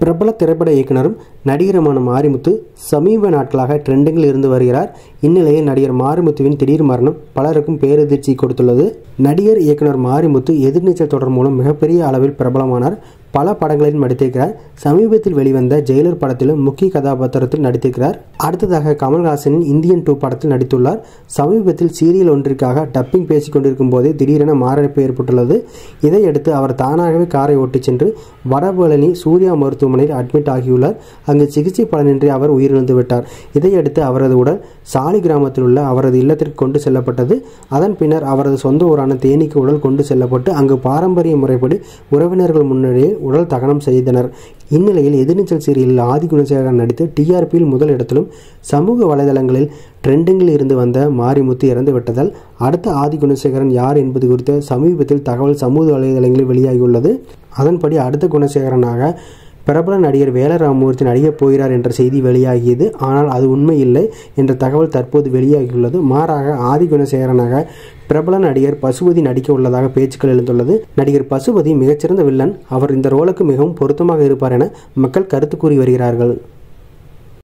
பிரபல திரைப்பட இயக்குனரும் நடிகருமான மாரிமுத்து சமீப நாட்களாக ட்ரெண்டிங்கில் இருந்து வருகிறார் இந்நிலையில் நடிகர் மாரிமுத்துவின் திடீர் மரணம் பலருக்கும் பேரதிர்ச்சி கொடுத்துள்ளது நடிகர் இயக்குனர் மாரிமுத்து எதிர்நீச்சல் தொடர் மூலம் மிகப்பெரிய அளவில் பிரபலமானார் பல படங்களில் நடித்திருக்கிறார் சமீபத்தில் வெளிவந்த ஜெயிலர் படத்திலும் முக்கிய கதாபாத்திரத்தில் நடித்திருக்கிறார் அடுத்ததாக கமல்ஹாசனின் இந்தியன் டூ படத்தில் நடித்துள்ளார் சமீபத்தில் சீரியல் ஒன்றிற்காக டப்பிங் பேசிக் கொண்டிருக்கும் போதே திடீரென மாரடைப்பு ஏற்பட்டுள்ளது இதையடுத்து அவர் தானாகவே காரை ஓட்டிச் சென்று வடபழனி சூர்யா மருத்துவமனையில் அட்மிட் ஆகியுள்ளார் அங்கு சிகிச்சை பலனின்றி அவர் உயிரிழந்து விட்டார் இதையடுத்து அவரது உடல் சாலி கிராமத்தில் உள்ள அவரது இல்லத்திற்கு கொண்டு செல்லப்பட்டது அதன் பின்னர் அவரது சொந்த ஊரான தேனிக்கு உடல் கொண்டு செல்லப்பட்டு அங்கு பாரம்பரிய முறைப்படி உறவினர்கள் முன்னிலையில் உடல் தகனம் செய்தனர் இந்நிலையில் எதிர்நீச்சல் சீரியலில் ஆதி குணசேகரன் நடித்து டிஆர்பியில் முதல் இடத்திலும் சமூக வலைதளங்களில் ட்ரெண்டிங்கில் இருந்து வந்த மாரிமுத்து இறந்து விட்டதால் அடுத்த ஆதி குணசேகரன் யார் என்பது குறித்த சமீபத்தில் தகவல் சமூக வலைதளங்களில் வெளியாகியுள்ளது அதன்படி அடுத்த குணசேகரனாக பிரபல நடிகர் வேலராமூர்த்தி நடிகப் போகிறார் என்ற செய்தி வெளியாகியது ஆனால் அது உண்மை இல்லை என்ற தகவல் தற்போது வெளியாகியுள்ளது மாறாக ஆதி குணசேகரனாக பிரபல நடிகர் பசுபதி நடிக்க உள்ளதாக பேச்சுக்கள் எழுந்துள்ளது நடிகர் பசுபதி மிகச்சிறந்த வில்லன் அவர் இந்த ரோலுக்கு மிகவும் பொருத்தமாக இருப்பார் என மக்கள் கருத்து கூறி வருகிறார்கள்